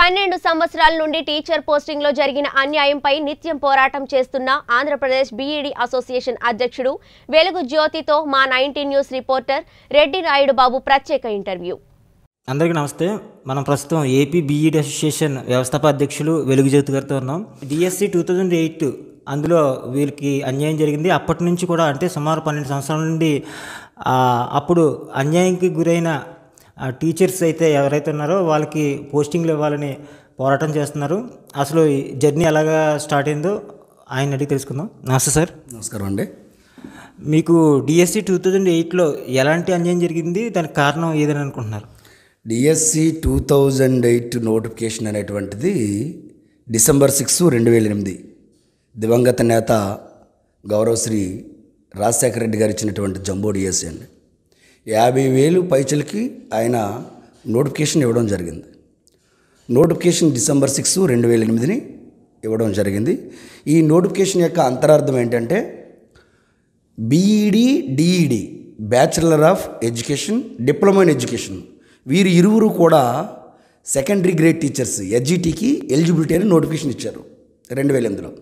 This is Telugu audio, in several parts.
పన్నెండు సంవత్సరాల నుండి టీచర్ పోస్టింగ్లో జరిగిన అన్యాయంపై నిత్యం పోరాటం చేస్తున్న ఆంధ్రప్రదేశ్ బీఈడీ అసోసియేషన్ అధ్యక్షుడు వెలుగు జ్యోతితో మా nineteen news reporter Reddy Rayudu Babu ప్రత్యేక ఇంటర్వ్యూ అందరికీ నమస్తే మనం ప్రస్తుతం ఏపీ బీఈడి అసోసియేషన్ వ్యవస్థాపక అధ్యక్షులు వెలుగు జ్యోతి గారితో ఉన్నాం డిఎస్సి టూ థౌజండ్ ఎయిట్ అందులో వీళ్ళకి అన్యాయం జరిగింది అప్పటి నుంచి కూడా అంటే సుమారు పన్నెండు సంవత్సరాల నుండి ఆ, అప్పుడు అన్యాయంకి గురైన ఆ, టీచర్స్ అయితే ఎవరైతే ఉన్నారో వాళ్ళకి పోస్టింగ్లు ఇవ్వాలని పోరాటం చేస్తున్నారు అసలు ఈ జర్నీ ఎలాగా స్టార్ట్ అయిందో ఆయన అడిగి తెలుసుకుందాం నమస్తే సార్ నమస్కారం అండి మీకు డిఎస్సి టూ థౌజండ్ ఎయిట్లో ఎలాంటి అన్యాయం జరిగింది దానికి కారణం ఏదని అనుకుంటున్నారు DSC two thousand eight notification అనేటువంటిది డిసెంబర్ సిక్స్ రెండు వేల ఎనిమిది దివంగత నేత గౌరవశ్రీ రాజశేఖర రెడ్డి గారు ఇచ్చినటువంటి జంబో డిఎస్సి అండి యాభై వేలు పైచలకి ఆయన నోటిఫికేషన్ ఇవ్వడం జరిగింది నోటిఫికేషన్ డిసెంబర్ సిక్స్ రెండు వేల ఎనిమిదిని ఇవ్వడం జరిగింది ఈ నోటిఫికేషన్ యొక్క అంతరార్థం ఏంటంటే BEd DEd bachelor of education diploma in education వీరు ఇరువురు కూడా సెకండరీ గ్రేడ్ టీచర్స్ ఎస్జిటికి ఎలిజిబిలిటీ అని నోటిఫికేషన్ ఇచ్చారు రెండు వేల ఎనిమిదిలో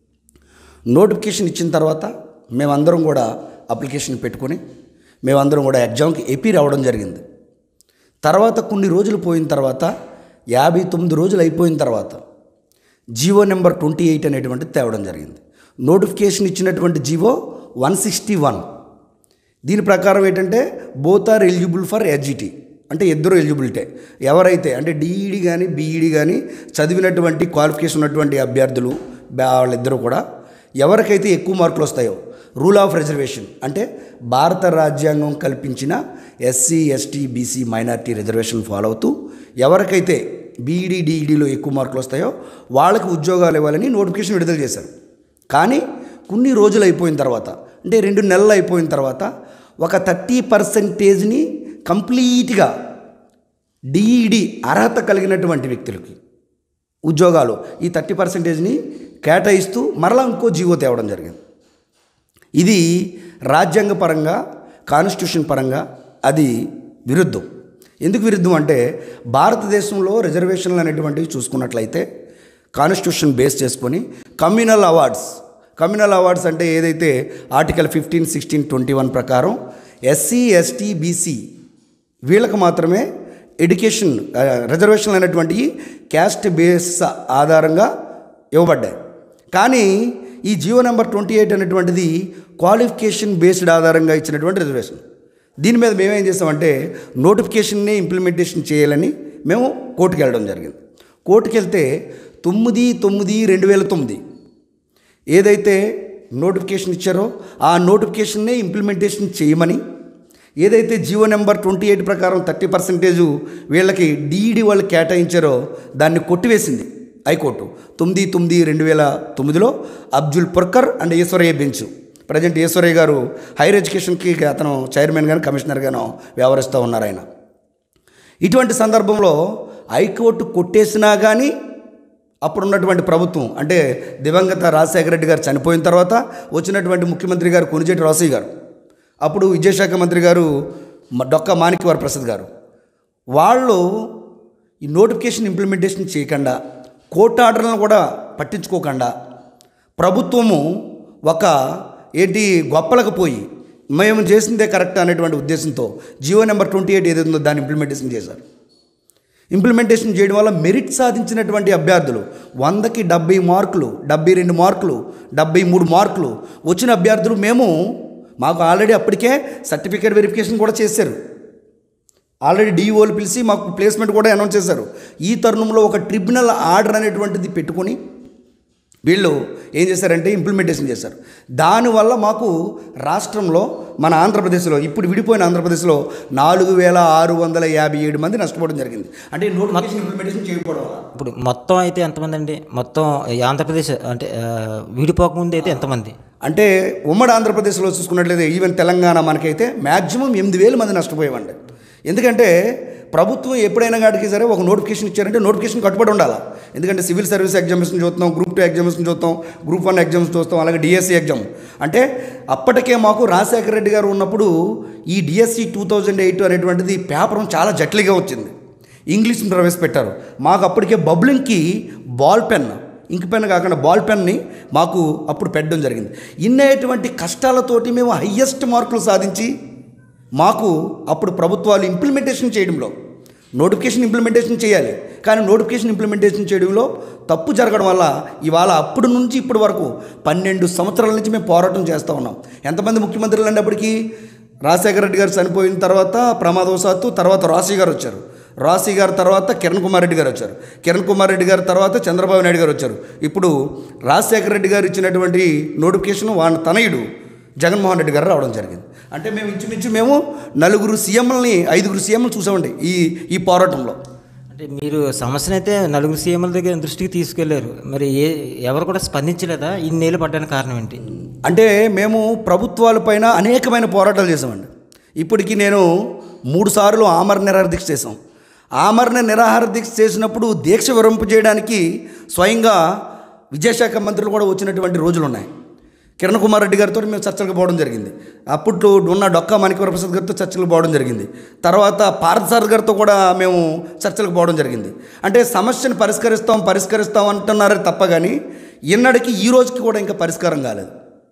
నోటిఫికేషన్ ఇచ్చిన తర్వాత మేమందరం కూడా అప్లికేషన్ పెట్టుకొని మేమందరం కూడా ఎగ్జామ్కి ఎపీ రావడం జరిగింది తర్వాత కొన్ని రోజులు పోయిన తర్వాత యాభై తొమ్మిది రోజులు అయిపోయిన తర్వాత జీవో నెంబర్ ట్వంటీ ఎయిట్ అనేటువంటి తేవడం జరిగింది నోటిఫికేషన్ ఇచ్చినటువంటి జీవో వన్ సిక్స్టీ వన్ దీని ప్రకారం ఏంటంటే both are eligible for SGT అంటే ఇద్దరు ఎలిజిబిలిటీ ఎవరైతే అంటే డిఈడి కానీ బీఈడి కానీ చదివినటువంటి క్వాలిఫికేషన్ ఉన్నటువంటి అభ్యర్థులు బా- వాళ్ళిద్దరూ కూడా ఎవరికైతే ఎక్కువ మార్కులు వస్తాయో రూల్ ఆఫ్ రిజర్వేషన్ అంటే భారత రాజ్యాంగం కల్పించిన SC ST BC minority reservation follow అవుతూ ఎవరికైతే బీఈడి డిఈడిలో ఎక్కువ మార్కులు వస్తాయో వాళ్ళకి ఉద్యోగాలు ఇవ్వాలని నోటిఫికేషన్ విడుదల చేశారు కానీ కొన్ని రోజులు అయిపోయిన తర్వాత అంటే రెండు నెలలు అయిపోయిన తర్వాత ఒక థర్టీ పర్సెంటేజ్ని కంప్లీట్గా డిఈడి అర్హత కలిగినటువంటి వ్యక్తులకి ఉద్యోగాలు ఈ థర్టీ పర్సెంటేజ్ని కేటాయిస్తూ మరలా ఇంకో జీవో తేవడం జరిగింది ఇది రాజ్యాంగ పరంగా కాన్స్టిట్యూషన్ పరంగా అది విరుద్ధం ఎందుకు విరుద్ధం అంటే భారతదేశంలో రిజర్వేషన్లు అనేటువంటివి చూసుకున్నట్లయితే కాన్స్టిట్యూషన్ బేస్ చేసుకొని కమ్యూనల్ అవార్డ్స్ కమ్యూనల్ అవార్డ్స్ అంటే ఏదైతే article fifteen sixteen twenty one ప్రకారం ఎస్సీ ఎస్టీ బీసీ వీళ్ళకి మాత్రమే ఎడ్యుకేషన్ ఆ, రిజర్వేషన్లు అనేటువంటివి క్యాస్ట్ బేస్ ఆధారంగా ఇవ్వబడ్డాయి కానీ ఈ జియో నెంబర్ ట్వంటీ ఎయిట్ అనేటువంటిది క్వాలిఫికేషన్ బేస్డ్ ఆధారంగా ఇచ్చినటువంటి రిజర్వేషన్ దీని మీద మేమేం చేస్తామంటే నోటిఫికేషన్ని ఇంప్లిమెంటేషన్ చేయాలని మేము కోర్టుకు వెళ్ళడం జరిగింది కోర్టుకు వెళ్తే తొమ్మిది తొమ్మిది రెండు వేల తొమ్మిది ఏదైతే నోటిఫికేషన్ ఇచ్చారో ఆ నోటిఫికేషన్నే ఇంప్లిమెంటేషన్ చేయమని ఏదైతే జియో నెంబర్ ట్వంటీ ఎయిట్ ప్రకారం థర్టీ పర్సెంటేజు వీళ్ళకి డీఈడి వాళ్ళు కేటాయించారో దాన్ని కొట్టివేసింది హైకోర్టు తొమ్మిది తొమ్మిది రెండు వేల తొమ్మిదిలో Abdul Purkar and Eswaraiah bench present Eswaraiah గారు హైయర్ ఎడ్యుకేషన్కి అతను చైర్మన్ గాను కమిషనర్ గాను వ్యవహరిస్తూ ఉన్నారు ఆయన ఇటువంటి సందర్భంలో హైకోర్టు కొట్టేసినా కానీ అప్పుడున్నటువంటి ప్రభుత్వం అంటే దివంగత రాజశేఖర రెడ్డి గారు చనిపోయిన తర్వాత వచ్చినటువంటి ముఖ్యమంత్రి గారు కొనిజేటి రోసయ్య గారు అప్పుడు విద్యాశాఖ మంత్రి గారు మ- డొక్క మాణిక్యవర ప్రసాద్ గారు వాళ్ళు ఈ నోటిఫికేషన్ ఇంప్లిమెంటేషన్ చేయకుండా కోర్టు ఆర్డర్లను కూడా పట్టించుకోకుండా ప్రభుత్వము ఒక ఏంటి గొప్పలకు పోయి మేము చేసిందే కరెక్ట్ అనేటువంటి ఉద్దేశంతో జియో నెంబర్ ట్వంటీ ఎయిట్ ఏదైతే ఉందో దాన్ని ఇంప్లిమెంటేషన్ చేశారు ఇంప్లిమెంటేషన్ చేయడం వల్ల మెరిట్ సాధించినటువంటి అభ్యర్థులు వందకి డెబ్బై మార్కులు డెబ్బై రెండు మార్కులు డెబ్బై మూడు మార్కులు వచ్చిన అభ్యర్థులు మేము మాకు ఆల్రెడీ అప్పటికే సర్టిఫికేట్ వెరిఫికేషన్ కూడా చేశారు ఆల్రెడీ డిఓలు పిలిచి మాకు ప్లేస్మెంట్ కూడా అనౌన్స్ చేశారు ఈ తరుణంలో ఒక ట్రిబ్యునల్ ఆర్డర్ అనేటువంటిది పెట్టుకొని వీళ్ళు ఏం చేశారంటే ఇంప్లిమెంటేషన్ చేశారు దానివల్ల మాకు రాష్ట్రంలో మన ఆంధ్రప్రదేశ్లో ఇప్పుడు విడిపోయిన ఆంధ్రప్రదేశ్లో నాలుగు వేల ఆరు వందల యాభై ఏడు మంది నష్టపోవడం జరిగింది అంటే నోటిఫికేషన్ ఇంప్లిమెంటేషన్ చేయకపోవడం వల్ల ఇప్పుడు మొత్తం అయితే ఎంతమంది అండి మొత్తం ఈ ఆంధ్రప్రదేశ్ అంటే ఆ, విడిపోకముందు అయితే ఎంతమంది అంటే ఉమ్మడి ఆంధ్రప్రదేశ్లో చూసుకున్నట్లయితే ఈవెన్ తెలంగాణ మనకైతే మ్యాక్సిమం ఎనిమిది వేల మంది నష్టపోయేవండి ఎందుకంటే ప్రభుత్వం ఎప్పుడైనా కాడికి సరే ఒక నోటిఫికేషన్ ఇచ్చారంటే నోటిఫికేషన్ కట్టుబడి ఉండాలి ఎందుకంటే సివిల్ సర్వీస్ ఎగ్జామినేషన్ చూస్తాం గ్రూప్ టూ ఎగ్జామినేషన్ చూస్తాం గ్రూప్ వన్ ఎగ్జామ్స్ చూస్తాం అలాగే డిఎస్సి ఎగ్జామ్ అంటే అప్పటికే మాకు రాజశేఖర రెడ్డి గారు ఉన్నప్పుడు ఈ డిఎస్సి టూ థౌజండ్ ఎయిట్ అనేటువంటిది పేపర్ చాలా జట్లిగా వచ్చింది ఇంగ్లీష్ ప్రవేశపెట్టారు మాకు అప్పటికే బబ్లింగ్కి బాల్ పెన్ ఇంక్ పెన్ కాకుండా బాల్ పెన్ని మాకు అప్పుడు పెట్టడం జరిగింది ఇన్నేటువంటి కష్టాలతోటి మేము హయ్యెస్ట్ మార్కులు సాధించి మాకు అప్పుడు ప్రభుత్వాలు ఇంప్లిమెంటేషన్ చేయడంలో నోటిఫికేషన్ ఇంప్లిమెంటేషన్ చేయాలి కానీ నోటిఫికేషన్ ఇంప్లిమెంటేషన్ చేయడంలో తప్పు జరగడం వల్ల ఇవాళ అప్పుడు నుంచి ఇప్పటి వరకు పన్నెండు సంవత్సరాల నుంచి మేము పోరాటం చేస్తూ ఉన్నాం ఎంతమంది ముఖ్యమంత్రులు అనేప్పటికీ రాజశేఖర రెడ్డి గారు చనిపోయిన తర్వాత ప్రమాదవశాత్తు తర్వాత రాశి గారు వచ్చారు రాశి గారి తర్వాత కిరణ్ కుమార్ రెడ్డి గారు వచ్చారు కిరణ్ కుమార్ రెడ్డి గారి తర్వాత చంద్రబాబు నాయుడు గారు వచ్చారు ఇప్పుడు రాజశేఖర రెడ్డి గారు ఇచ్చినటువంటి నోటిఫికేషన్ వాళ్ళ తనయుడు జగన్మోహన్ రెడ్డి గారు రావడం జరిగింది అంటే మేము ఇంచుమించు మేము నలుగురు సీఎంలని ఐదుగురు సీఎంలు చూసామండి ఈ ఈ పోరాటంలో అంటే మీరు సమస్యను అయితే నలుగురు సీఎంల దగ్గర దృష్టికి తీసుకెళ్లారు మరి ఏ ఎవరు కూడా స్పందించలేదా ఇన్నేళ్ళు పడ్డానికి కారణం ఏంటి అంటే మేము ప్రభుత్వాలపైన అనేకమైన పోరాటాలు చేసామండి ఇప్పటికి నేను మూడు సార్లు ఆమరణ నిరాహార దీక్ష చేశాం ఆమరణ నిరాహార దీక్ష చేసినప్పుడు దీక్ష విరంపు చేయడానికి స్వయంగా విద్యాశాఖ మంత్రులు కూడా వచ్చినటువంటి రోజులు ఉన్నాయి కిరణ్ కుమార్ రెడ్డి గారితో మేము చర్చలకు పోవడం జరిగింది అప్పుడు ఉన్న డొక్కా మాణిక్వర ప్రసాద్ గారితో చర్చలకు పోవడం జరిగింది తర్వాత పార్థసారథి గారితో కూడా మేము చర్చలకు పోవడం జరిగింది అంటే సమస్యను పరిష్కరిస్తాం పరిష్కరిస్తాం అంటున్నారే తప్ప కానీ ఇన్నడికి ఈ రోజుకి కూడా ఇంకా పరిష్కారం కాలేదు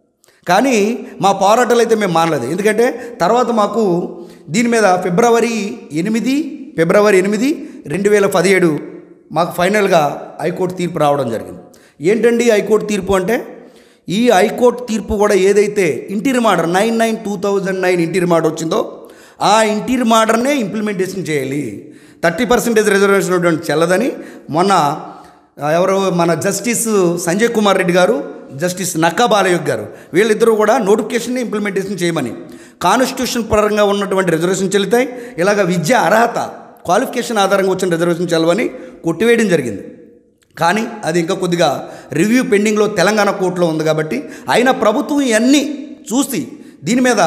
కానీ మా పోరాటాలు అయితే మేము మానలేదు ఎందుకంటే తర్వాత మాకు దీని మీద ఫిబ్రవరి ఎనిమిది ఫిబ్రవరి ఎనిమిది రెండు వేల పదిహేడు మాకు ఫైనల్గా హైకోర్టు తీర్పు రావడం జరిగింది ఏంటండి హైకోర్టు తీర్పు అంటే ఈ హైకోర్టు తీర్పు కూడా ఏదైతే interim order nine nine two thousand nine interim order వచ్చిందో ఆ ఇంటీరియర్ మాడర్నే ఇంప్లిమెంటేషన్ చేయాలి థర్టీ పర్సెంటేజ్ రిజర్వేషన్ ఉన్నటువంటి చెల్లదని మొన్న ఆ, ఎవరు మన జస్టిస్ సంజయ్ కుమార్ రెడ్డి గారు జస్టిస్ నక్కా బాలయోగ్ గారు వీళ్ళిద్దరూ కూడా నోటిఫికేషన్ ఇంప్లిమెంటేషన్ చేయమని కాన్స్టిట్యూషన్ పరంగా ఉన్నటువంటి రిజర్వేషన్ చెల్లుతాయి ఇలాగ విద్య అర్హత క్వాలిఫికేషన్ ఆధారంగా వచ్చిన రిజర్వేషన్ చెల్లవని కొట్టివేయడం జరిగింది కానీ అది ఇంకా కొద్దిగా రివ్యూ పెండింగ్లో తెలంగాణ కోర్టులో ఉంది కాబట్టి అయినా ప్రభుత్వం ఇవన్నీ చూసి దీని మీద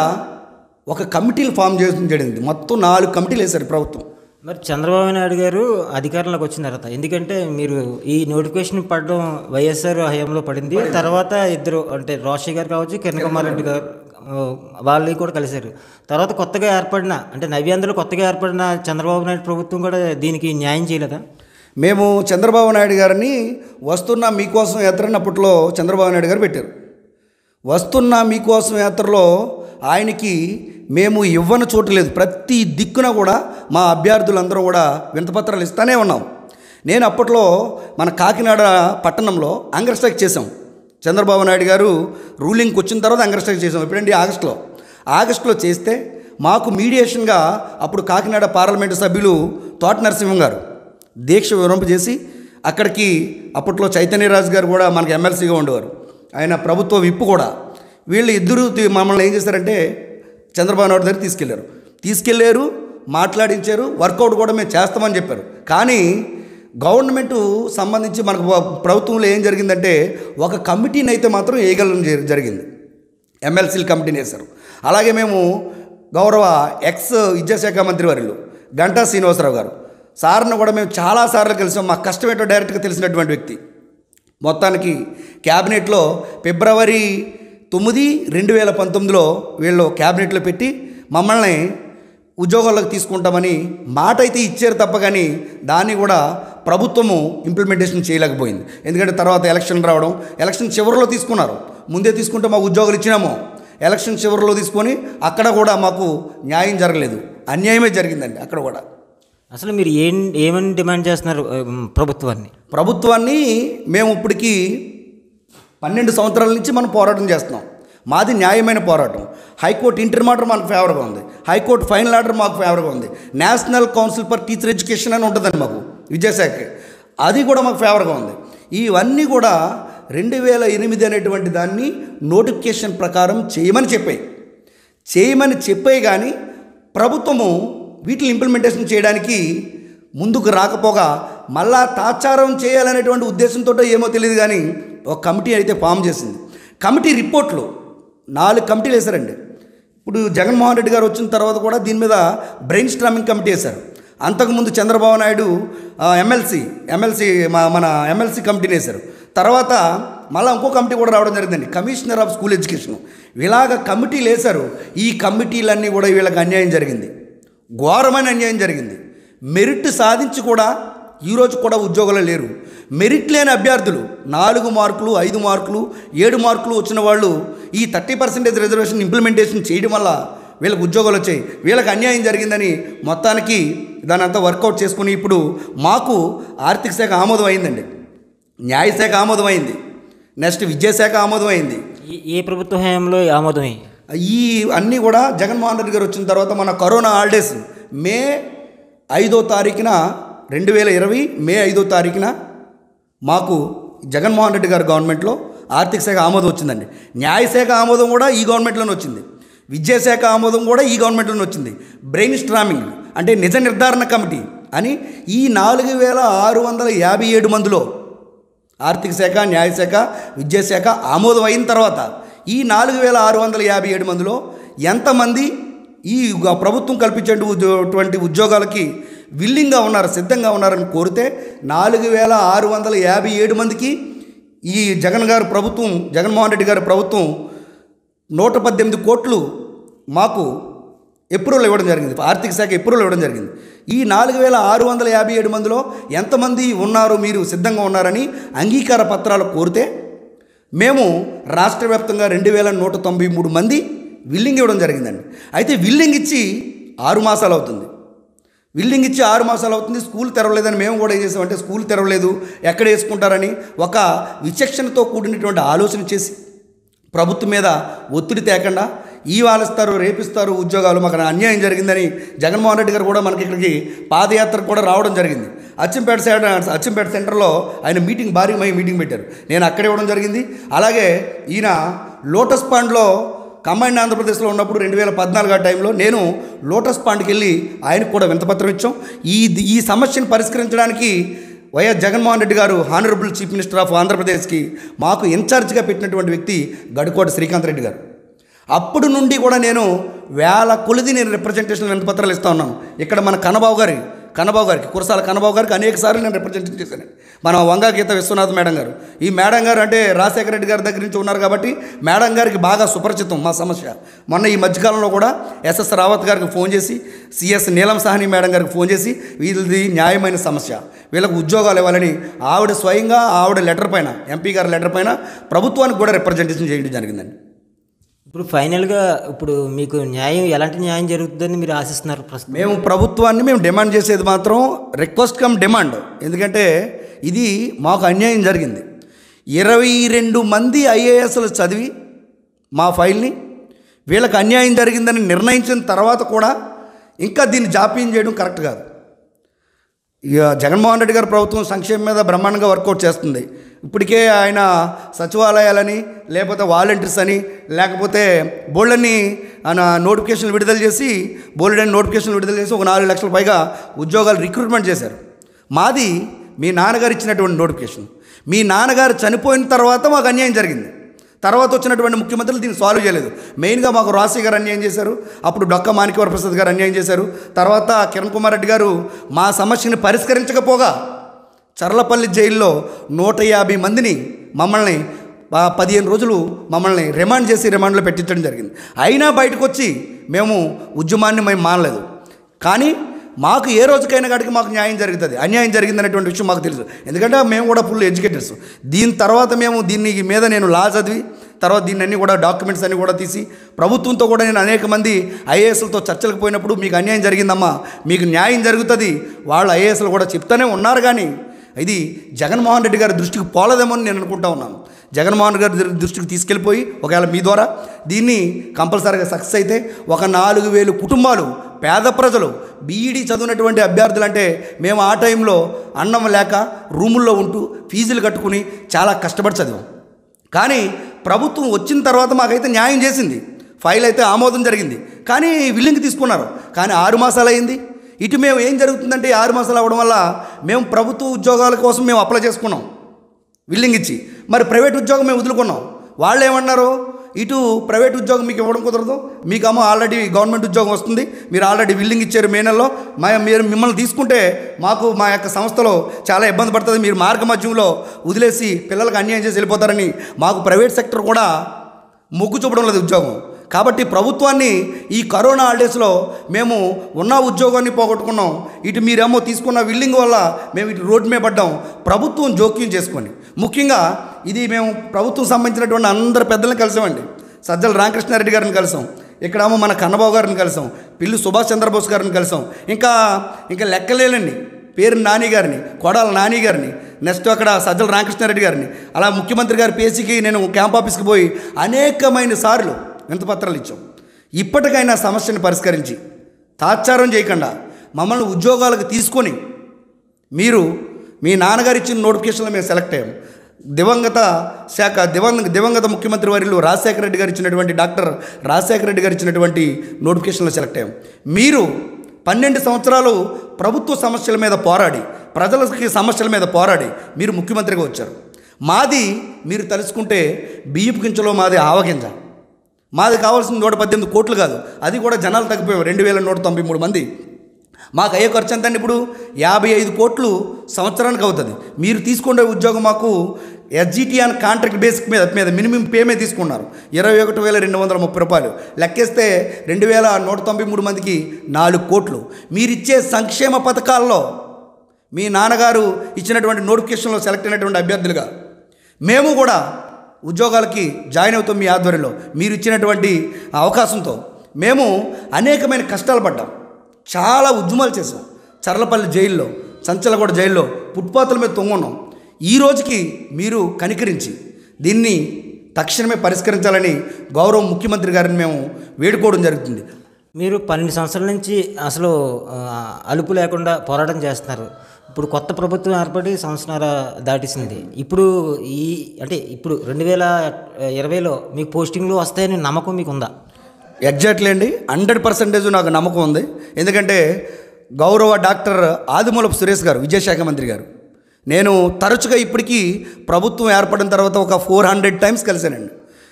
ఒక కమిటీలు ఫామ్ చేయడం జరిగింది మొత్తం నాలుగు కమిటీలు వేశారు ప్రభుత్వం మరి చంద్రబాబు నాయుడు గారు అధికారంలోకి వచ్చిన తర్వాత ఎందుకంటే మీరు ఈ నోటిఫికేషన్ పడడం వైఎస్ఆర్ హయాంలో పడింది తర్వాత ఇద్దరు అంటే రోషి గారు కావచ్చు కిరణ్ కుమార్ రెడ్డి గారు ఆ, వాళ్ళు కూడా కలిశారు తర్వాత కొత్తగా ఏర్పడిన అంటే నవ్యాంధ్రలో కొత్తగా ఏర్పడిన చంద్రబాబు నాయుడు ప్రభుత్వం కూడా దీనికి న్యాయం చేయలేదా మేము చంద్రబాబు నాయుడు గారిని వస్తున్న మీకోసం యాత్రని అప్పట్లో చంద్రబాబు నాయుడు గారు పెట్టారు వస్తున్న మీకోసం యాత్రలో ఆయనకి మేము ఇవ్వని చోటు లేదు ప్రతి దిక్కున కూడా మా అభ్యర్థులందరూ కూడా వింతపత్రాలు ఇస్తానే ఉన్నాం నేను అప్పట్లో మన కాకినాడ పట్టణంలో అంగర్ స్ట్రైక్ చేశాం చంద్రబాబు నాయుడు గారు రూలింగ్కి వచ్చిన తర్వాత అంగర్ స్ట్రైక్ చేసాం ఎప్పుడండి ఆగస్టులో ఆగస్టులో చేస్తే మాకు మీడియేషన్గా అప్పుడు కాకినాడ పార్లమెంటు సభ్యులు తోట నరసింహం గారు దీక్ష వివరింప చేసి అక్కడికి అప్పట్లో చైతన్యరాజు గారు కూడా మనకి ఎమ్మెల్సీగా ఉండేవారు ఆయన ప్రభుత్వ విప్పు కూడా వీళ్ళు ఇద్దరు తీ- మమ్మల్ని ఏం చేశారంటే చంద్రబాబు నాయుడు దగ్గర తీసుకెళ్లారు తీసుకెళ్లారు మాట్లాడించారు వర్కౌట్ కూడా మేము చేస్తామని చెప్పారు కానీ గవర్నమెంట్ సంబంధించి మనకు ప్ర- ప్రభుత్వంలో ఏం జరిగిందంటే ఒక కమిటీని అయితే మాత్రం వేయగలం జరి- జరిగింది ఎమ్మెల్సీల కమిటీని వేశారు అలాగే మేము గౌరవ ఎక్స్ విద్యాశాఖ మంత్రి వర్యులు గంటా శ్రీనివాసరావు గారు సార్ను కూడా మేము చాలాసార్లు కలిసాం మా కష్టం ఏంటో డైరెక్ట్గా తెలిసినటువంటి వ్యక్తి మొత్తానికి క్యాబినెట్లో ఫిబ్రవరి తొమ్మిది రెండు వేల పంతొమ్మిదిలో వీళ్ళు క్యాబినెట్లో పెట్టి మమ్మల్ని ఉద్యోగాల్లోకి తీసుకుంటామని మాట అయితే ఇచ్చారు తప్ప కానీ దాన్ని కూడా ప్రభుత్వము ఇంప్లిమెంటేషన్ చేయలేకపోయింది ఎందుకంటే తర్వాత ఎలక్షన్ రావడం ఎలక్షన్ చివరిలో తీసుకున్నారు ముందే తీసుకుంటే మాకు ఉద్యోగాలు ఇచ్చినాము ఎలక్షన్ చివరిలో తీసుకొని అక్కడ కూడా మాకు న్యాయం జరగలేదు అన్యాయమే జరిగిందండి అక్కడ కూడా అసలు మీరు ఏం ఏమని డిమాండ్ చేస్తున్నారు ఆ, ప్రభుత్వాన్ని ప్రభుత్వాన్ని మేము ఇప్పటికీ పన్నెండు సంవత్సరాల నుంచి మనం పోరాటం చేస్తున్నాం మాది న్యాయమైన పోరాటం హైకోర్టు ఇంటర్ మాటర్ మాకు ఫేవర్గా ఉంది హైకోర్టు ఫైనల్ ఆర్డర్ మాకు ఫేవర్గా ఉంది national council for teacher education అని ఉంటుందండి మాకు విద్యాశాఖ అది కూడా మాకు ఫేవర్గా ఉంది ఇవన్నీ కూడా రెండు వేల ఎనిమిది అనేటువంటి దాన్ని నోటిఫికేషన్ ప్రకారం చేయమని చెప్పాయి చేయమని చెప్పాయి కానీ ప్రభుత్వము వీటిని ఇంప్లిమెంటేషన్ చేయడానికి ముందుకు రాకపోగా మళ్ళా తాచారం చేయాలనేటువంటి ఉద్దేశంతో ఏమో తెలియదు కానీ ఒక కమిటీ అయితే ఫామ్ చేసింది కమిటీ రిపోర్ట్లు నాలుగు కమిటీలు వేశారండి ఇప్పుడు జగన్మోహన్ రెడ్డి గారు వచ్చిన తర్వాత కూడా దీని మీద బ్రెయిన్ స్ట్రామింగ్ కమిటీ వేశారు అంతకుముందు చంద్రబాబు నాయుడు ఎమ్మెల్సీ ఎమ్మెల్సీ మా మన ఎమ్మెల్సీ కమిటీని వేశారు తర్వాత మళ్ళీ ఇంకో కమిటీ కూడా రావడం జరిగిందండి కమిషనర్ ఆఫ్ స్కూల్ ఎడ్యుకేషన్ ఇలాగ కమిటీలు వేశారు ఈ కమిటీలన్నీ కూడా వీళ్ళకి అన్యాయం జరిగింది ఘోరమైన అన్యాయం జరిగింది మెరిట్ సాధించి కూడా ఈరోజు కూడా ఉద్యోగాలు లేరు మెరిట్ లేని అభ్యర్థులు నాలుగు మార్కులు ఐదు మార్కులు ఏడు మార్కులు వచ్చిన వాళ్ళు ఈ థర్టీ పర్సెంటేజ్ రిజర్వేషన్ ఇంప్లిమెంటేషన్ చేయడం వల్ల వీళ్ళకి ఉద్యోగాలు వచ్చాయి వీళ్ళకి అన్యాయం జరిగిందని మొత్తానికి దాని అంతా వర్కౌట్ చేసుకుని ఇప్పుడు మాకు ఆర్థిక శాఖ ఆమోదం అయిందండి న్యాయశాఖ ఆమోదం అయింది నెక్స్ట్ విద్యాశాఖ ఆమోదం అయింది ఈ- ఏ ప్రభుత్వ హయాంలో ఆమోదమే ఈ అన్నీ కూడా జగన్మోహన్ రెడ్డి గారు వచ్చిన తర్వాత మన కరోనా హాలిడేస్ మే ఐదో తారీఖున రెండు వేల ఇరవై మే ఐదో తారీఖున మాకు జగన్మోహన్ రెడ్డి గారి గవర్నమెంట్లో ఆర్థిక శాఖ ఆమోదం వచ్చిందండి న్యాయశాఖ ఆమోదం కూడా ఈ గవర్నమెంట్లోనే వచ్చింది విద్యాశాఖ ఆమోదం కూడా ఈ గవర్నమెంట్లోనే వచ్చింది బ్రెయిన్ స్ట్రామింగ్ అంటే నిజ నిర్ధారణ కమిటీ అని ఈ నాలుగు వేల ఆరు వందల యాభై ఏడు మందిలో ఆర్థిక శాఖ న్యాయశాఖ విద్యాశాఖ ఆమోదం అయిన తర్వాత ఈ నాలుగు వేల ఆరు వందల యాభై ఏడు మందిలో ఎంతమంది ఈ ఉ- ప్రభుత్వం కల్పించేటువంటి ఉద్యోగాలకి విల్లింగ్గా ఉన్నారు సిద్ధంగా ఉన్నారని కోరితే నాలుగు వేల ఆరు వందల యాభై ఏడు మందికి ఈ జగన్ గారు ప్రభుత్వం జగన్మోహన్ రెడ్డి గారి ప్రభుత్వం నూట పద్దెనిమిది కోట్లు మాకు ఎప్రూవల్ ఇవ్వడం జరిగింది ఆర్థిక శాఖ ఎప్రూవల్ ఇవ్వడం జరిగింది ఈ నాలుగు వేల ఆరు వందల యాభై ఏడు మందిలో ఎంతమంది ఉన్నారు మీరు సిద్ధంగా ఉన్నారని అంగీకార పత్రాలు కోరితే మేము రాష్ట్ర వ్యాప్తంగా రెండు వేల నూట తొంభై మూడు మంది విల్లింగ్ ఇవ్వడం జరిగిందండి అయితే విల్లింగ్ ఇచ్చి ఆరు మాసాలు అవుతుంది విల్లింగ్ ఇచ్చి ఆరు మాసాలు అవుతుంది స్కూల్ తెరవలేదని మేము కూడా ఏం చేసామంటే స్కూల్ తెరవలేదు ఎక్కడ వేసుకుంటారని ఒక విచక్షణతో కూడినటువంటి ఆలోచన చేసి ప్రభుత్వం మీద ఒత్తిడి తేకుండా ఈ వాళ్ళిస్తారు రేపిస్తారు ఉద్యోగాలు మాకు అన్యాయం జరిగిందని జగన్మోహన్ రెడ్డి గారు కూడా మనకి ఇక్కడికి పాదయాత్ర కూడా రావడం జరిగింది అచ్చంపేట సైడ్ అచ్చంపేట సెంటర్లో ఆయన మీటింగ్ భారీ మై మీటింగ్ పెట్టారు నేను అక్కడే ఇవ్వడం జరిగింది అలాగే ఈయన లోటస్ పాండ్లో కంబైండ్ ఆంధ్రప్రదేశ్లో ఉన్నప్పుడు రెండు వేల పద్నాలుగు ఆ టైంలో నేను లోటస్ పాండ్కి వెళ్ళి ఆయనకు కూడా వింతపత్రం ఇచ్చాం ఈ ఈ సమస్యను పరిష్కరించడానికి వైఎస్ జగన్మోహన్ రెడ్డి గారు హానరబుల్ చీఫ్ మినిస్టర్ ఆఫ్ ఆంధ్రప్రదేశ్కి మాకు ఇన్ఛార్జ్గా పెట్టినటువంటి వ్యక్తి గడికోట శ్రీకాంత్ రెడ్డి గారు అప్పుడు నుండి కూడా నేను వేల కొలిది నేను రిప్రజెంటేషన్ వినపత్రాలు ఇస్తా ఉన్నాను ఇక్కడ మన కన్నబాబు గారి కన్నబాబు గారికి కురసాల కన్నబాబు గారికి అనేక సార్లు నేను రిప్రజెంటేషన్ చేశాను మన వంగా గీత విశ్వనాథ్ మేడం గారు ఈ మేడం గారు అంటే రాజశేఖర రెడ్డి గారి దగ్గర నుంచి ఉన్నారు కాబట్టి మేడం గారికి బాగా సుపరిచితం మా సమస్య మొన్న ఈ మధ్యకాలంలో కూడా ఎస్ఎస్ రావత్ గారికి ఫోన్ చేసి సిఎస్ నీలం సాహని మేడం గారికి ఫోన్ చేసి వీళ్ళది న్యాయమైన సమస్య వీళ్ళకు ఉద్యోగాలు ఇవ్వాలని ఆవిడ స్వయంగా ఆవిడ లెటర్ పైన ఎంపీ గారి లెటర్ పైన ప్రభుత్వానికి కూడా రిప్రజెంటేషన్ చేయడం జరిగిందండి ఇప్పుడు ఫైనల్గా ఇప్పుడు మీకు న్యాయం ఎలాంటి న్యాయం జరుగుతుందని మీరు ఆశిస్తున్నారు ప్రస్తుతం మేము ప్రభుత్వాన్ని మేము డిమాండ్ చేసేది మాత్రం రిక్వెస్ట్ కమ్ డిమాండ్ ఎందుకంటే ఇది మాకు అన్యాయం జరిగింది ఇరవై రెండు మంది ఐఏఎస్లు చదివి మా ఫైల్ని వీళ్ళకి అన్యాయం జరిగిందని నిర్ణయించిన తర్వాత కూడా ఇంకా దీన్ని జాప్యం చేయడం కరెక్ట్ కాదు ఇక జగన్మోహన్ రెడ్డి గారి ప్రభుత్వం సంక్షేమం మీద బ్రహ్మాండంగా వర్కౌట్ చేస్తుంది ఇప్పటికే ఆయన సచివాలయాలని లేకపోతే వాలంటీర్స్ అని లేకపోతే బోల్డన్ని ఆయన నోటిఫికేషన్లు విడుదల చేసి బోల్డని నోటిఫికేషన్లు విడుదల చేసి ఒక నాలుగు లక్షల పైగా ఉద్యోగాలు రిక్రూట్మెంట్ చేశారు మాది మీ నాన్నగారు ఇచ్చినటువంటి నోటిఫికేషన్ మీ నాన్నగారు చనిపోయిన తర్వాత మాకు అన్యాయం జరిగింది తర్వాత వచ్చినటువంటి ముఖ్యమంత్రులు దీన్ని సాల్వ్ చేయలేదు మెయిన్గా మాకు రాశి గారు అన్యాయం చేశారు అప్పుడు డొక్క మాణిక్యవర ప్రసాద్ గారు అన్యాయం చేశారు తర్వాత కిరణ్ కుమార్ రెడ్డి గారు మా సమస్యని పరిష్కరించకపోగా చర్లపల్లి జైల్లో నూట యాభై మందిని మమ్మల్ని ఆ, పదిహేను రోజులు మమ్మల్ని రిమాండ్ చేసి రిమాండ్లో పెట్టించడం జరిగింది అయినా బయటకు వచ్చి మేము ఉద్యమాన్ని మేము మానలేదు కానీ మాకు ఏ రోజుకైనా కాడికి మాకు న్యాయం జరుగుతుంది అన్యాయం జరిగిందనేటువంటి విషయం మాకు తెలుసు ఎందుకంటే మేము కూడా ఫుల్ ఎడ్యుకేటర్స్ దీని తర్వాత మేము దీన్ని మీద నేను లా చదివి తర్వాత దీన్ని అన్ని కూడా డాక్యుమెంట్స్ అన్ని కూడా తీసి ప్రభుత్వంతో కూడా నేను అనేక మంది ఐఏఎస్లతో చర్చలకు పోయినప్పుడు మీకు అన్యాయం జరిగిందమ్మా మీకు న్యాయం జరుగుతుంది వాళ్ళు ఐఏఎస్లు కూడా చెప్తూనే ఉన్నారు కానీ ఇది జగన్మోహన్ రెడ్డి గారి దృష్టికి పోలేదేమో అని నేను అనుకుంటా ఉన్నాను జగన్మోహన్ గారి దృ- దృష్టికి తీసుకెళ్ళిపోయి ఒకవేళ మీ ద్వారా దీన్ని కంపల్సరీగా సక్సెస్ అయితే ఒక నాలుగు వేలు కుటుంబాలు పేద ప్రజలు బీఈడీ చదివినటువంటి అభ్యర్థులు అంటే మేము ఆ టైంలో అన్నం లేక రూముల్లో ఉంటూ ఫీజులు కట్టుకుని చాలా కష్టపడి చదివాం కానీ ప్రభుత్వం వచ్చిన తర్వాత మాకైతే న్యాయం చేసింది ఫైల్ అయితే ఆమోదం జరిగింది కానీ విల్లింగ్ తీసుకున్నారు కానీ ఆరు మాసాలు అయింది ఇటు మేము ఏం జరుగుతుందంటే ఈ ఆరు మాసాలు అవ్వడం వల్ల మేము ప్రభుత్వ ఉద్యోగాల కోసం మేము అప్లై చేసుకున్నాం విల్లింగ్ ఇచ్చి మరి ప్రైవేట్ ఉద్యోగం మేము వదులుకున్నాం వాళ్ళు ఏమన్నారు ఇటు ప్రైవేట్ ఉద్యోగం మీకు ఇవ్వడం కుదరదు మీకు అమ్మ ఆల్రెడీ గవర్నమెంట్ ఉద్యోగం వస్తుంది మీరు ఆల్రెడీ విల్లింగ్ ఇచ్చారు మే నెలలో మా మీరు మిమ్మల్ని తీసుకుంటే మాకు మా యొక్క సంస్థలో చాలా ఇబ్బంది పడుతుంది మీరు మార్గ మధ్యంలో వదిలేసి పిల్లలకు అన్యాయం చేసి వెళ్ళిపోతారని మాకు ప్రైవేట్ సెక్టర్ కూడా మొగ్గు చూపడం లేదు ఉద్యోగం కాబట్టి ప్రభుత్వాన్ని ఈ కరోనా హాలిడేస్లో మేము ఉన్న ఉద్యోగాన్ని పోగొట్టుకున్నాం ఇటు మీరేమో తీసుకున్న విల్లింగ్ వల్ల మేము ఇటు రోడ్డు మీద పడ్డాం ప్రభుత్వం జోక్యం చేసుకొని ముఖ్యంగా ఇది మేము ప్రభుత్వం సంబంధించినటువంటి అందరు పెద్దలను కలిసామండి సజ్జల రామకృష్ణారెడ్డి గారిని కలిసాం ఇక్కడేమో మన కన్నబాబు గారిని కలిసాం పిల్లి సుభాష్ చంద్రబోస్ గారిని కలిసాం ఇంకా ఇంకా లెక్కలేనండి పేరు నాని గారిని కొడాల నాని గారిని నెక్స్ట్ అక్కడ సజ్జల రామకృష్ణారెడ్డి గారిని అలా ముఖ్యమంత్రి గారి పేసీకి నేను క్యాంప్ ఆఫీస్కి పోయి అనేకమైన సార్లు వింతపత్రాలు ఇచ్చాం ఇప్పటికైనా సమస్యను పరిష్కరించి తాత్సారం చేయకుండా మమ్మల్ని ఉద్యోగాలకు తీసుకొని మీరు మీ నాన్నగారు ఇచ్చిన నోటిఫికేషన్లో మేము సెలెక్ట్ అయ్యాం దివంగత శాఖ దివంగ దివంగత ముఖ్యమంత్రి వర్యులు రాజశేఖర రెడ్డి గారు ఇచ్చినటువంటి డాక్టర్ రాజశేఖర రెడ్డి గారు ఇచ్చినటువంటి నోటిఫికేషన్లో సెలెక్ట్ అయ్యాం మీరు పన్నెండు సంవత్సరాలు ప్రభుత్వ సమస్యల మీద పోరాడి ప్రజలకి సమస్యల మీద పోరాడి మీరు ముఖ్యమంత్రిగా వచ్చారు మాది మీరు తలుచుకుంటే బియ్యపు గింజలో మాది ఆవగింజ మాది కావాల్సిన నూట పద్దెనిమిది కోట్లు కాదు అది కూడా జనాలు తగ్గిపోయాం రెండు వేల నూట తొంభై మూడు మంది మాకు అయ్యే ఖర్చు ఎంత అండి ఇప్పుడు యాభై ఐదు కోట్లు సంవత్సరానికి అవుతుంది మీరు తీసుకునే ఉద్యోగం మాకు ఎస్జిటి అని కాంట్రాక్ట్ బేసిక్ మీద మీద మినిమం పే మీద తీసుకున్నారు ఇరవై ఒకటి వేల రెండు వందల ముప్పై రూపాయలు లెక్కేస్తే రెండు వేల నూట తొంభై మూడు మందికి నాలుగు కోట్లు మీరిచ్చే సంక్షేమ పథకాల్లో మీ నాన్నగారు ఇచ్చినటువంటి నోటిఫికేషన్లో సెలెక్ట్ అయినటువంటి అభ్యర్థులుగా మేము కూడా ఉద్యోగాలకి జాయిన్ అవుతాం మీ ఆధ్వర్యంలో మీరు ఇచ్చినటువంటి అవకాశంతో మేము అనేకమైన కష్టాలు పడ్డాం చాలా ఉద్యమాలు చేసాం చర్లపల్లి జైల్లో సంచలగూడ జైల్లో ఫుట్పాత్ల మీద తొంగున్నాం ఈ రోజుకి మీరు కనికరించి దీన్ని తక్షణమే పరిష్కరించాలని గౌరవ ముఖ్యమంత్రి గారిని మేము వేడుకోవడం జరుగుతుంది మీరు పన్నెండు సంవత్సరాల నుంచి అసలు ఆ, అలుపు లేకుండా పోరాటం చేస్తున్నారు ఇప్పుడు కొత్త ప్రభుత్వం ఏర్పడి సంవత్సరాల దాటిసింది ఇప్పుడు ఈ అంటే ఇప్పుడు రెండు వేల ఇరవైలో మీకు పోస్టింగ్లు వస్తాయని నమ్మకం మీకు ఉందా ఎగ్జాక్ట్లీ అండి హండ్రెడ్ పర్సెంటేజ్ నాకు నమ్మకం ఉంది ఎందుకంటే గౌరవ డాక్టర్ ఆదిమూలపు సురేష్ గారు విద్యాశాఖ మంత్రి గారు నేను తరచుగా ఇప్పటికీ ప్రభుత్వం ఏర్పడిన తర్వాత ఒక ఫోర్ హండ్రెడ్ టైమ్స్ కలిశానండి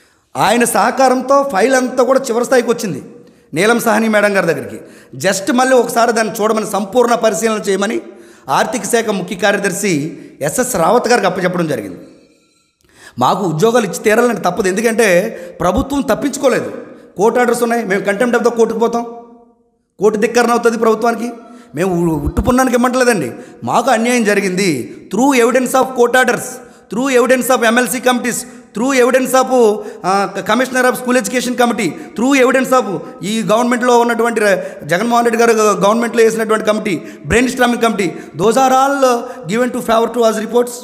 ఆయన సహకారంతో ఫైల్ అంతా కూడా చివరి స్థాయికి వచ్చింది నీలం సహాని మేడం గారి దగ్గరికి జస్ట్ మళ్ళీ ఒకసారి దాన్ని చూడమని సంపూర్ణ పరిశీలన చేయమని ఆర్థిక శాఖ ముఖ్య కార్యదర్శి ఎస్ఎస్ రావత్ గారికి అప్పచెప్పడం జరిగింది మాకు ఉద్యోగాలు ఇచ్చి తీరాలని తప్పదు ఎందుకంటే ప్రభుత్వం తప్పించుకోలేదు కోర్టు ఆర్డర్స్ ఉన్నాయి మేము కంటెంప్ట్ ఆఫ్ ద కోర్టుకు పోతాం కోర్టు ధిక్కరణ అవుతుంది ప్రభుత్వానికి మేము ఉ- ఉట్టుపున్నానికి ఇవ్వట్లేదండి మాకు అన్యాయం జరిగింది through evidence of court orders through evidence of MLC committees through evidence of commissioner of school education committee through evidence of ఈ గవర్నమెంట్లో ఉన్నటువంటి ర- జగన్మోహన్ రెడ్డి గారు గవర్నమెంట్లో వేసినటువంటి committee brain storming committee those are all given to favour to us reports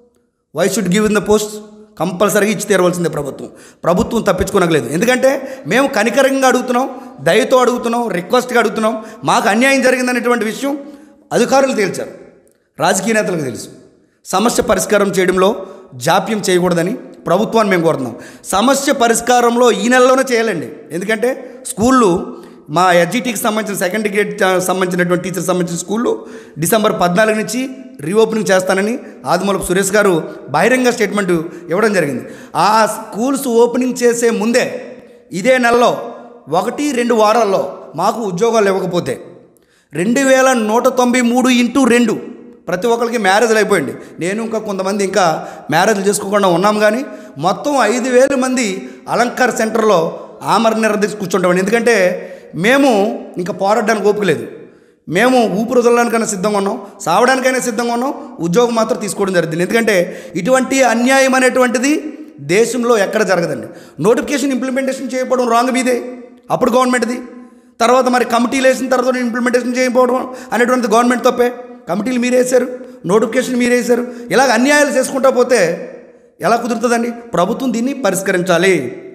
why should give in the post కంపల్సరీగా ఇచ్చి తీరవలసిందే ప్రభుత్వం ప్రభుత్వం తప్పించుకోనగలేదు ఎందుకంటే మేము కనికరంగా అడుగుతున్నాం దయతో అడుగుతున్నాం రిక్వెస్ట్గా అడుగుతున్నాం మాకు అన్యాయం జరిగిందనేటువంటి విషయం అధికారులు తేల్చారు రాజకీయ నేతలకు తెలుసు సమస్య పరిష్కారం చేయడంలో జాప్యం చేయకూడదని ప్రభుత్వాన్ని మేము కోరుతున్నాం సమస్య పరిష్కారంలో ఈ నెలలోనే చేయాలండి ఎందుకంటే స్కూళ్ళు మా ఎస్జిటికి సంబంధించిన సెకండ్ గ్రేడ్ చ- సంబంధించినటువంటి టీచర్ సంబంధించిన స్కూళ్ళు డిసెంబర్ పద్నాలుగు నుంచి రీఓపెనింగ్ చేస్తానని ఆదిమూలపు సురేష్ గారు బహిరంగ స్టేట్మెంట్ ఇవ్వడం జరిగింది ఆ స్కూల్స్ ఓపెనింగ్ చేసే ముందే ఇదే నెలలో ఒకటి రెండు వారాల్లో మాకు ఉద్యోగాలు ఇవ్వకపోతే రెండు వేల నూట తొంభై మూడు ఇంటూ రెండు ప్రతి ఒక్కరికి మ్యారేజ్లు అయిపోయింది నేను ఇంకా కొంతమంది ఇంకా మ్యారేజ్లు చేసుకోకుండా ఉన్నాం కానీ మొత్తం ఐదు వేల మంది అలంకార్ సెంటర్లో ఆమరణ నిరదీసి కూర్చుంటామండి ఎందుకంటే మేము ఇంకా పోరాడడానికి ఓపిక లేదు మేము ఊపిరి వదలడానికైనా సిద్ధంగా ఉన్నాం సావడానికైనా సిద్ధంగా ఉన్నాం ఉద్యోగం మాత్రం తీసుకోవడం జరుగుతుంది ఎందుకంటే ఇటువంటి అన్యాయం అనేటువంటిది దేశంలో ఎక్కడ జరగదండి నోటిఫికేషన్ ఇంప్లిమెంటేషన్ చేయకపోవడం రాంగ్ మీదే అప్పుడు గవర్నమెంట్ది తర్వాత మరి కమిటీలు వేసిన తర్వాత ఇంప్లిమెంటేషన్ చేయకపోవడం అనేటువంటిది గవర్నమెంట్ తప్పే కమిటీలు మీరు వేశారు నోటిఫికేషన్ మీరు వేశారు ఇలాగ అన్యాయాలు చేసుకుంటా పోతే ఎలా కుదురుతుందండి ప్రభుత్వం దీన్ని పరిష్కరించాలి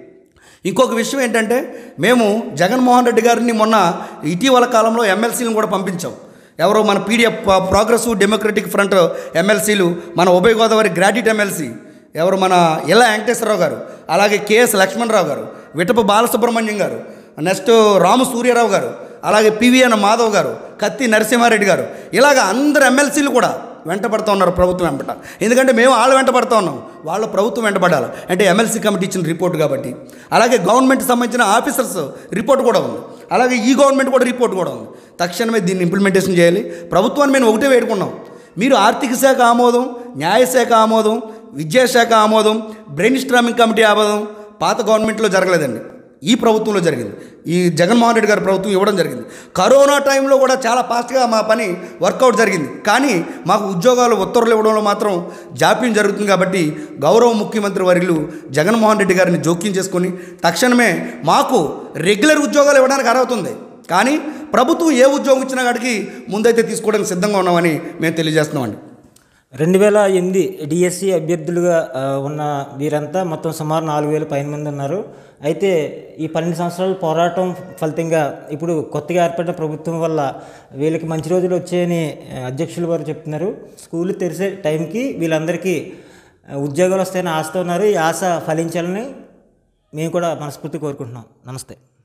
ఇంకొక విషయం ఏంటంటే మేము జగన్మోహన్ రెడ్డి గారిని మొన్న ఇటీవల కాలంలో ఎమ్మెల్సీలను కూడా పంపించాం ఎవరో మన పీడిఎఫ్ ప్రోగ్రెసివ్ డెమోక్రటిక్ ఫ్రంట్ ఎమ్మెల్సీలు మన ఉభయ గోదావరి గ్రాడ్యుయేట్ ఎమ్మెల్సీ ఎవరు మన ఇల్ల వెంకటేశ్వరరావు గారు అలాగే కేఎస్ లక్ష్మణరావు గారు విటప బాలసుబ్రహ్మణ్యం గారు నెక్స్ట్ రాము సూర్యారావు గారు అలాగే పివిఎన్ మాధవ్ గారు కత్తి నరసింహారెడ్డి గారు ఇలాగ అందరు ఎమ్మెల్సీలు కూడా వెంట పడుతూ ఉన్నారు ప్రభుత్వం వెంట ఎందుకంటే మేము వాళ్ళు వెంట పడుతూ ఉన్నాం వాళ్ళు ప్రభుత్వం వెంట పడాలి అంటే ఎమ్మెల్సీ కమిటీ ఇచ్చిన రిపోర్ట్ కాబట్టి అలాగే గవర్నమెంట్ సంబంధించిన ఆఫీసర్స్ రిపోర్ట్ కూడా ఉంది అలాగే ఈ గవర్నమెంట్ కూడా రిపోర్ట్ కూడా ఉంది తక్షణమే దీన్ని ఇంప్లిమెంటేషన్ చేయాలి ప్రభుత్వాన్ని మేము ఒకటే వేడుకున్నాం మీరు ఆర్థిక శాఖ ఆమోదం న్యాయశాఖ ఆమోదం విద్యాశాఖ ఆమోదం బ్రెయిన్ స్ట్రామింగ్ కమిటీ ఆమోదం పాత గవర్నమెంట్లో జరగలేదండి ఈ ప్రభుత్వంలో జరిగింది ఈ జగన్మోహన్ రెడ్డి గారి ప్రభుత్వం ఇవ్వడం జరిగింది కరోనా టైంలో కూడా చాలా ఫాస్ట్గా మా పని వర్కౌట్ జరిగింది కానీ మాకు ఉద్యోగాలు ఉత్తర్వులు ఇవ్వడంలో మాత్రం జాప్యం జరుగుతుంది కాబట్టి గౌరవ ముఖ్యమంత్రి వర్యులు జగన్మోహన్ రెడ్డి గారిని జోక్యం చేసుకొని తక్షణమే మాకు రెగ్యులర్ ఉద్యోగాలు ఇవ్వడానికి అర్హత ఉంది కానీ ప్రభుత్వం ఏ ఉద్యోగం ఇచ్చినా కాడికి ముందైతే తీసుకోవడానికి సిద్ధంగా ఉన్నామని మేము తెలియజేస్తున్నామండి రెండు వేల ఎనిమిది డిఎస్సి అభ్యర్థులుగా ఆ, ఉన్న వీరంతా మొత్తం సుమారు నాలుగు వేల పైన మంది ఉన్నారు అయితే ఈ పన్నెండు సంవత్సరాల పోరాటం ఫలితంగా ఇప్పుడు కొత్తగా ఏర్పడిన ప్రభుత్వం వల్ల వీళ్ళకి మంచి రోజులు వచ్చాయని ఆ, అధ్యక్షులు వారు చెప్తున్నారు స్కూల్ తెరిసే టైంకి వీళ్ళందరికీ ఆ, ఉద్యోగాలు వస్తాయని ఆశతో ఉన్నారు ఈ ఆశ ఫలించాలని మేము కూడా మనస్ఫూర్తి కోరుకుంటున్నాం నమస్తే